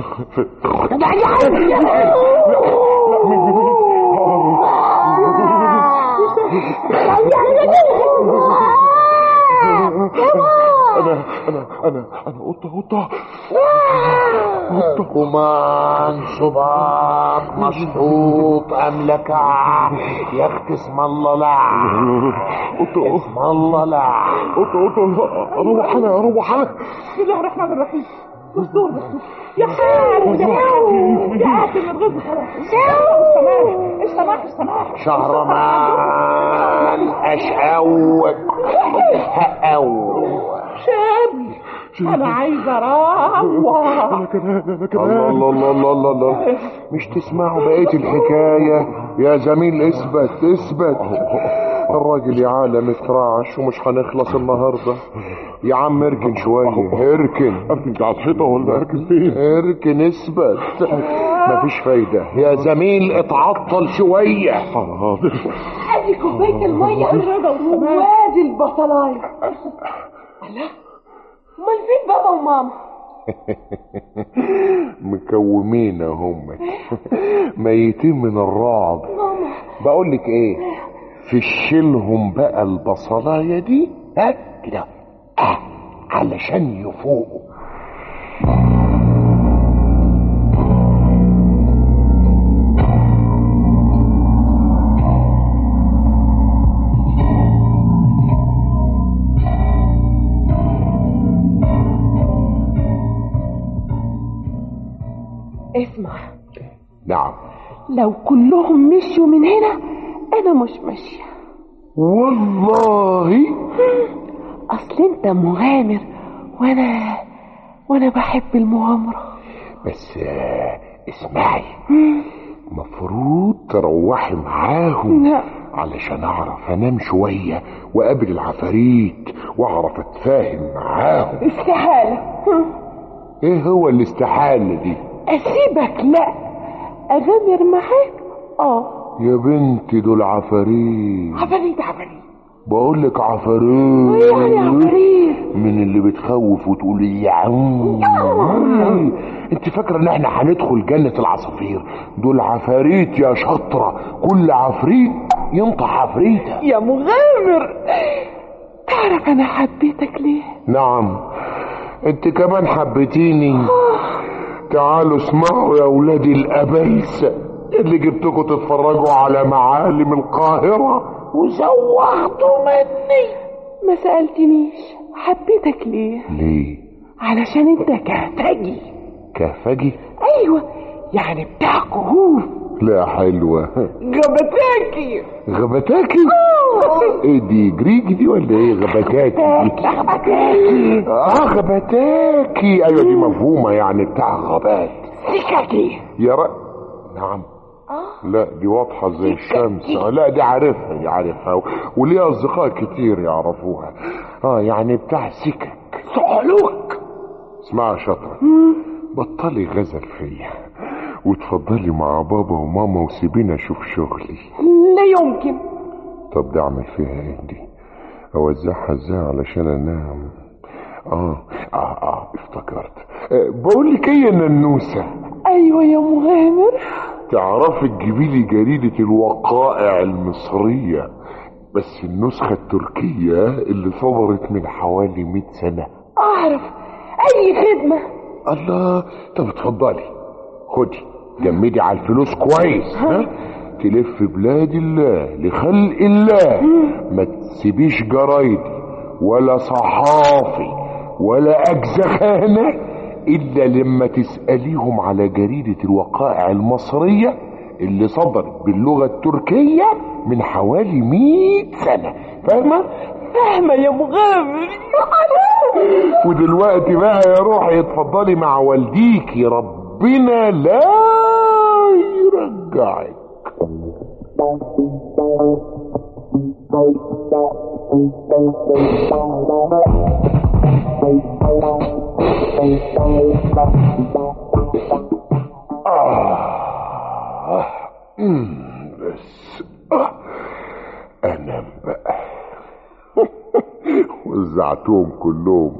انا انا انا انا قطه قطه كمان صباط مشطوط أملكع يا اخت اسم الله لا قطه اسم الله لا قطه قطه اروح انا اروح انا بسم الله الرحمن الرحيم دستور دستور يا حارس يا حارس يا قاتل من غير السماح السماح السماح شهرمان أشعوك هأو شابي انا عايزه اروح انا كمان انا الله كمان الله الله الله الله الله مش تسمعوا بقية الحكاية يا زميل اثبت اثبت الراجل يا عالم اترعش ومش هنخلص النهاردة يا عم اركن شوية اركن اركن على الحيطه ولا اركن فين اركن اثبت مفيش فايدة يا زميل اتعطل شوية حاضر ادي كوباية المية وادي البصلاية الله امال فين بابا وماما مكومين هم ميتين من الرعب بقول لك ايه فشلهم بقى البصلايه دي ها كده آه علشان يفوقوا اسمع نعم لو كلهم مشوا من هنا انا مش ماشية والله اصل انت مغامر وانا وانا بحب المغامرة بس آه، اسمعي مفروض تروحي معاهم لا علشان اعرف انام شويه واقابل العفاريت واعرف اتفاهم معاهم استحالة ايه هو الاستحاله دي اسيبك لا اغامر معاك اه يا بنتي دول عفاريت عفاريت عفاريت بقول لك يعني عفاريت عفاريت من اللي بتخوف وتقول يا عم انت فاكره ان احنا هندخل جنه العصافير دول عفاريت يا شطره كل عفريت ينطح عفريته يا مغامر تعرف انا حبيتك ليه نعم انت كمان حبيتيني تعالوا اسمعوا يا ولادي الابلسه اللي جبتكم تتفرجوا على معالم القاهره وزوغتوا مني ما سألتنيش حبيتك ليه ليه علشان انت كهتجي كهفجي ايوه يعني بتاع كهوف لا حلوه جبتاكي غبتاكي ايه دي جريجي دي ولا ايه غبتاكي دي اه غبتاكي ايوه دي مفهومه يعني بتاع غابات سكاكي يا ر... نعم لا دي واضحة زي الشمس آه، لا دي عارفها دي عارفها و- وليها أصدقاء كتير يعرفوها اه يعني بتاع سكك صعلوك اسمعي يا شاطرة بطلي غزل فيا وتفضلي مع بابا وماما وسيبيني اشوف شغلي لا يمكن طب ده اعمل فيها ايه دي اوزعها ازاي علشان انام اه اه اه افتكرت آه بقول لك ايه يا ننوسه ايوه يا مغامر تعرفي تجيبي لي جريدة الوقائع المصرية بس النسخة التركية اللي صدرت من حوالي 100 سنة اعرف اي خدمة الله طب اتفضلي خدي جمدي على الفلوس كويس ها تلف بلاد الله لخلق الله ما تسيبيش جرايدي ولا صحافي ولا أجزخانة إلا لما تسأليهم على جريدة الوقائع المصرية اللي صدرت باللغة التركية من حوالي مئة سنة فاهمة؟ فاهمة يا مغامر ودلوقتي بقى يا روحي اتفضلي مع والديكي ربنا لا يرجعك آه أمم، بس آه. أنام بقى وزعتهم كلهم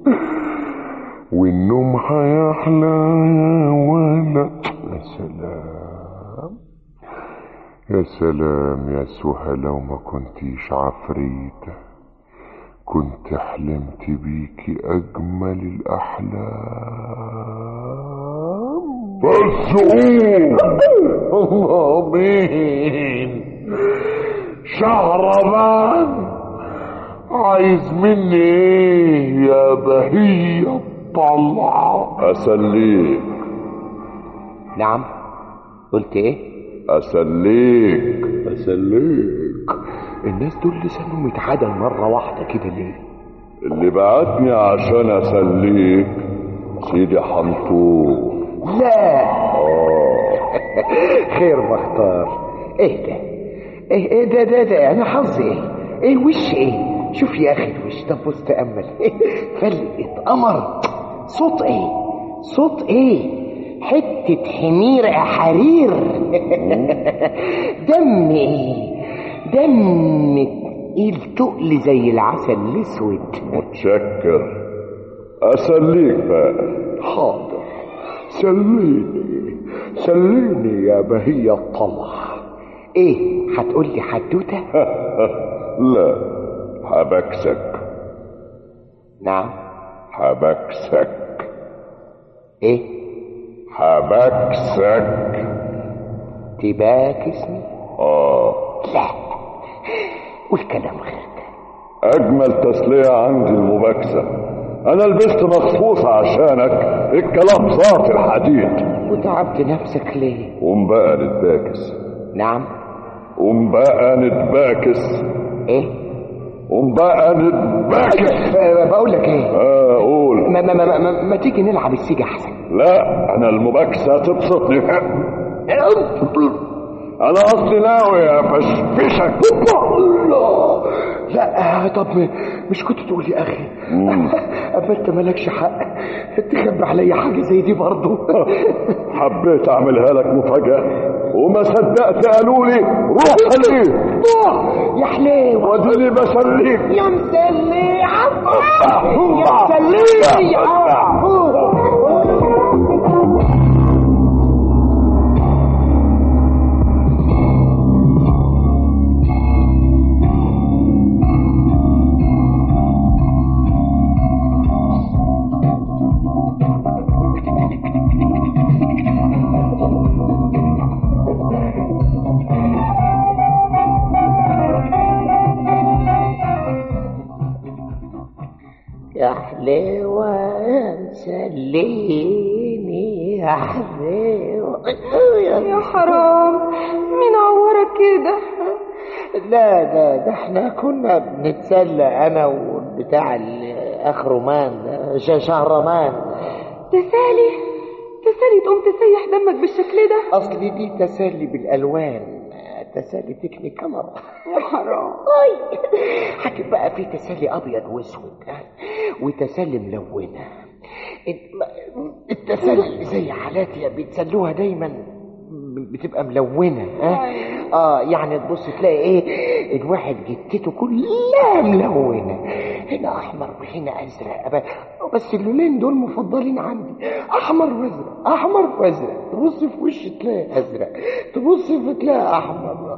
والنوم هيحلى ولا يا سلام يا سلام يا سهى لو ما كنتيش عفريتة كنت حلمت بيكي أجمل الأحلام بس الله مين شهرمان عايز مني ايه يا بهية طلعة أسليك نعم قلت ايه أسليك اسليك الناس دول لسانهم اتعدل مرة واحدة كده ليه اللي بعتني عشان أسليك سيدي حنطور لا خير بختار ايه ده ايه ايه ده ده ده انا حظي ايه ايه وش ايه شوف يا اخي الوش ده بص تامل فلقة قمر صوت ايه صوت ايه حتة حمير حرير دم ايه دم تقيل تقل زي العسل الاسود متشكر أسليك بقى حاضر سليني سليني يا بهية الطلع ايه هتقول لي حدوته لا حبكسك نعم حبكسك ايه حبكسك تباك اسمي آه لا والكلام غير ده أجمل تسلية عندي المباكسة أنا لبست مخصوص عشانك الكلام ذات الحديد وتعبت نفسك ليه قوم بقى نتباكس نعم قوم بقى نتباكس ايه قوم بقى نتباكس أه، بقول لك ايه آه قول ما, ما, ما, ما, ما, ما تيجي نلعب السيجا احسن لا أنا المباكسة تبسطني أنا أصلي ناوي أفشفشك الله لا طب م- مش كنت تقول يا اخي اما انت مالكش حق تخبي عليا حاجه زي دي برضه حبيت أعملها لك مفاجأة وما صدقت قالوا لي روح خليه يا حليوه وديني بسليك يا مسلي يا مسلي يا يا حليوة مسليني يا حليوة يا حرام مين عورك كده لا ده ده احنا كنا بنتسلى انا والبتاع الاخ رومان ده، ش- شهرمان تسالي تسالي تقوم تسيح دمك بالشكل ده اصل دي تسلي بالالوان تسلي تكنيكالر يا حرام هتبقى في تسلي ابيض واسود ها؟ وتسلي ملونه الم- التسلي زي حالاتي بيتسلوها دايما بتبقى ملونه ها اه يعني تبص تلاقي ايه الواحد جتته كلها ملونه هنا احمر وهنا ازرق ب- بس اللونين دول مفضلين عندي احمر وازرق احمر وازرق تبص في وش تلاقي ازرق تبص في تلاقي احمر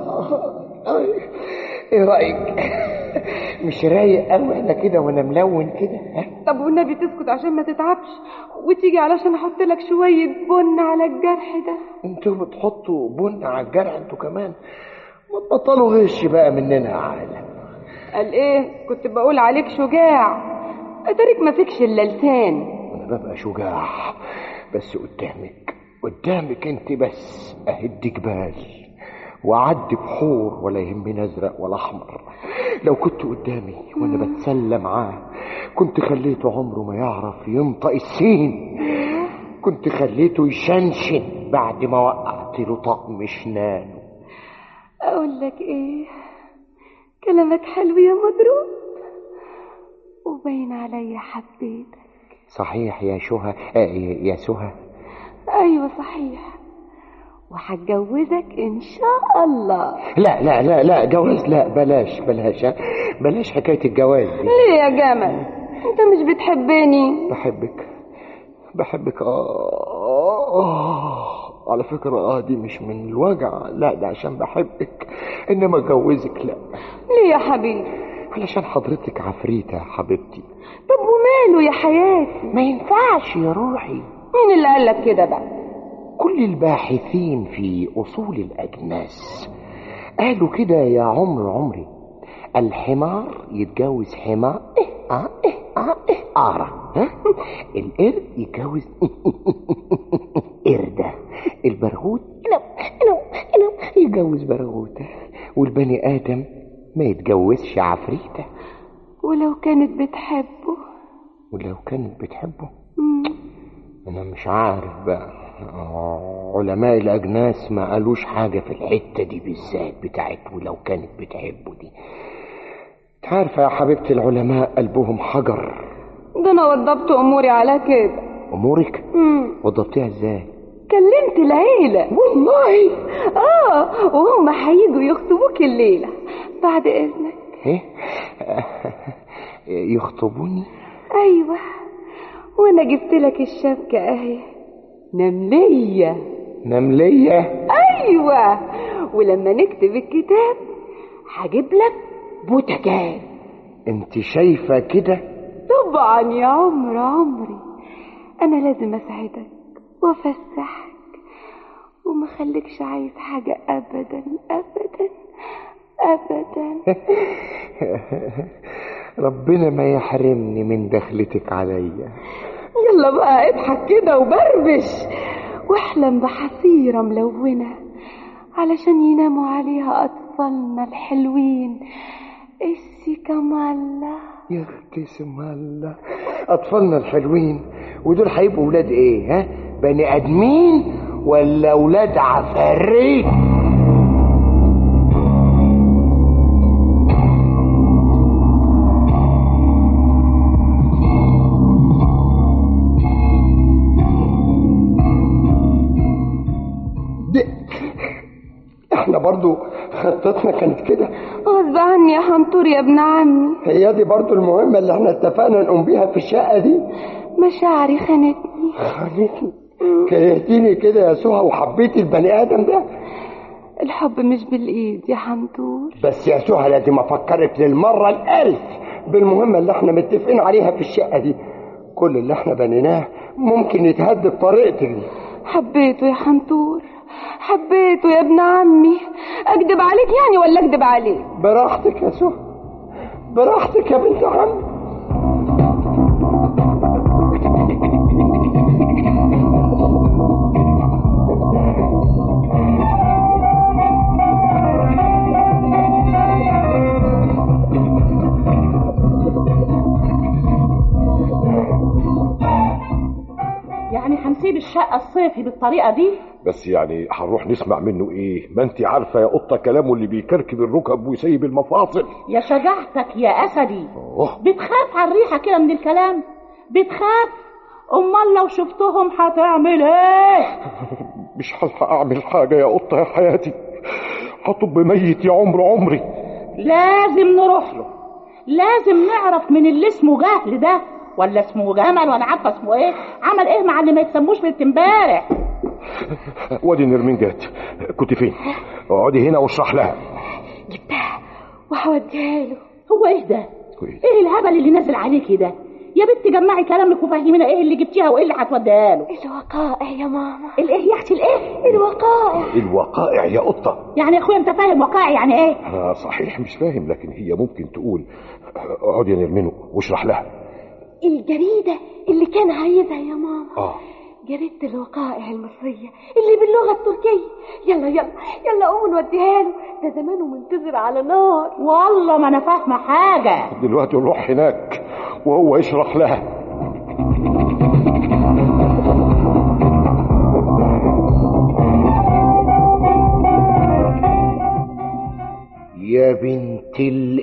ايه رايك مش رايق قوي انا كده وانا ملون كده ها طب والنبي تسكت عشان ما تتعبش وتيجي علشان احط لك شويه بن على الجرح ده انتوا بتحطوا بن على الجرح انتوا كمان ما تبطلوا غش بقى مننا يا عالم قال ايه كنت بقول عليك شجاع اتاريك ما فيكش الا لسان انا ببقى شجاع بس قدامك قدامك انت بس اهد جبال وأعدي بحور ولا يهمني أزرق ولا أحمر لو كنت قدامي وأنا بتسلى معاه كنت خليته عمره ما يعرف ينطق السين كنت خليته يشنشن بعد ما وقعت له طقم شنانه اقول لك ايه كلامك حلو يا مضروب وباين عليا حبيتك صحيح يا شهى آه يا سهى ايوه صحيح وهتجوزك ان شاء الله لا لا لا لا جواز لا بلاش بلاش ها؟ بلاش حكاية الجواز دي ليه يا جمل انت مش بتحبني بحبك بحبك آه, آه على فكرة آه دي مش من الوجع لا ده عشان بحبك إنما أجوزك لا ليه يا حبيبي علشان حضرتك عفريتة يا حبيبتي طب وماله يا حياتي ما ينفعش يا روحي مين اللي قالك كده بقى كل الباحثين في أصول الأجناس قالوا كده يا عمر عمري الحمار يتجوز حمار إيه آه إيه آه إيه آرة ها القرد يتجوز قردة البرغوث لا لا لا يتجوز برغوثة والبني آدم ما يتجوزش عفريتة ولو كانت بتحبه ولو كانت بتحبه مم. أنا مش عارف بقى آه، علماء الأجناس ما قالوش حاجة في الحتة دي بالذات بتاعت ولو كانت بتحبه دي عارفة يا حبيبتي العلماء قلبهم حجر ده انا وضبت اموري على كده أمورك مم. وضبطيها ازاي كلمت العيلة والله اه وهم هيجوا يخطبوك الليلة بعد اذنك ايه يخطبوني ايوه وانا جبت لك الشبكة اهي نملية نملية ايوه ولما نكتب الكتاب هجيب لك بوتاجاز انت شايفة كده طبعا يا عمر عمري انا لازم اساعدك وافسحك وما خليكش عايز حاجة ابدا ابدا ابدا ربنا ما يحرمني من دخلتك عليا يلا بقى اضحك كده وبربش واحلم بحسيرة ملونة علشان يناموا عليها أطفالنا الحلوين السي كمالا يا اختي اسم الله اطفالنا الحلوين ودول هيبقوا ولاد ايه ها بني ادمين ولا ولاد عفاريت دي احنا برضو خطتنا كانت كده غصب عني يا حنطور يا ابن عمي هي دي برضو المهمة اللي احنا اتفقنا نقوم بيها في الشقة دي مشاعري خانتني خليتني كرهتيني كده يا سهى وحبيتي البني ادم ده الحب مش بالإيد يا حنطور بس يا سهى لازم افكرك للمرة الالف بالمهمة اللي احنا متفقين عليها في الشقة دي كل اللي احنا بنيناه ممكن يتهد بطريقتك دي حبيته يا حنطور حبيته يا ابن عمي أكدب عليك يعني ولا أكدب عليك براحتك يا سهى براحتك يا بنت عمي يعني هنسيب الشقة الصيفي بالطريقة دي بس يعني هنروح نسمع منه ايه ما انت عارفه يا قطه كلامه اللي بيكركب الركب ويسيب المفاصل يا شجاعتك يا أسدي أوه. بتخاف على الريحة كده من الكلام بتخاف أمال لو شفتهم هتعمل ايه مش هلحق اعمل حاجه يا قطه يا حياتي هطب ميت يا عمر عمري لازم نروح له لازم نعرف من اللي اسمه جهل ده ولا اسمه جمل وانا عارفه اسمه ايه عمل ايه مع اللي ما يتسموش من امبارح وادي نرمين جات كنت فين اقعدي هنا واشرح لها جبتها وهوديها له هو ايه ده كويس. ايه الهبل اللي نازل عليكي ده يا بنت جمعي كلامك وفهمينا ايه اللي جبتيها وايه اللي هتوديها له الوقائع يا ماما الايه يا اختي الايه الوقائع الوقائع يا قطه يعني يا اخويا انت فاهم وقائع يعني ايه آه صحيح مش فاهم لكن هي ممكن تقول اقعدي يا نرمينو واشرح لها الجريدة اللي كان عايزها يا ماما اه جريدة الوقائع المصرية اللي باللغة التركية يلا يلا يلا قوموا نوديها له ده زمانه منتظر على نار والله ما انا فاهمه حاجه دلوقتي نروح هناك وهو يشرح لها يا بنت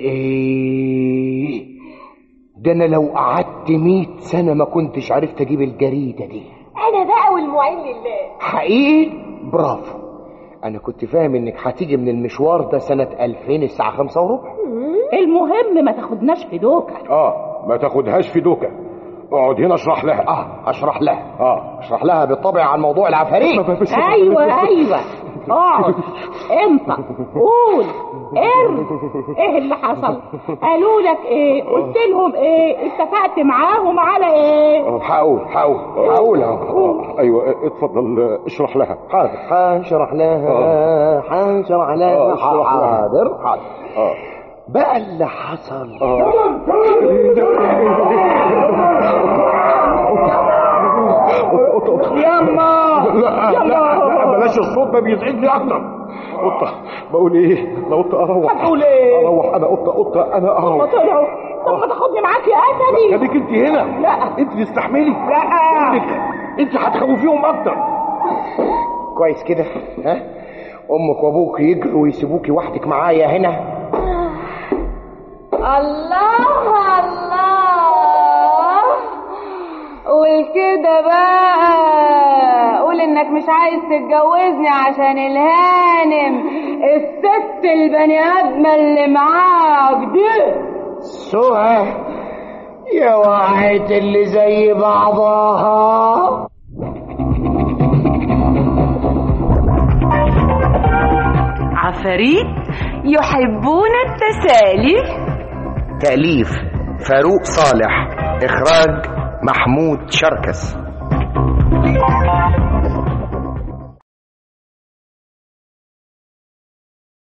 الايه ده انا لو قعدت مئة سنة ما كنتش عرفت اجيب الجريدة دي انا بقى والمعين لله حقيقي برافو انا كنت فاهم انك هتيجي من المشوار ده سنة 2000 الساعة خمسة وربع المهم ما تاخدناش في دوكه اه ما تاخدهاش في دوكة اقعد هنا اشرح لها اه اشرح لها اه اشرح لها بالطبع عن موضوع العفاريت ايوه ايوه اقعد انت قول ارم ايه اللي حصل قالوا لك ايه قلت لهم ايه اتفقت معاهم على ايه هقول هقول هقول أهو. آه. ايوه اتفضل اشرح لها حاضر هشرح لها هشرح لها آه، اشرح لها. حاضر حاضر اه بقى اللي حصل يما لا لا لا بلاش الصوت ده بيزعجني اكتر قطة بقول ايه انا قطة اروح هتقول ايه؟ اروح انا قطة قطة انا ما اروح طلعوا طب ما تاخدني معاك يا اسدي خليك انت هنا لا. انت تستحملي لا انت انت هتخوفيهم اكتر كويس كده ها امك وابوك يجروا ويسيبوكي وحدك معايا هنا الله الله قول كده بقى قول انك مش عايز تتجوزني عشان الهانم الست البني ادمه اللي معاك دي سهى يا وعيت اللي زي بعضها عفاريت يحبون التسالي تأليف فاروق صالح إخراج محمود شركس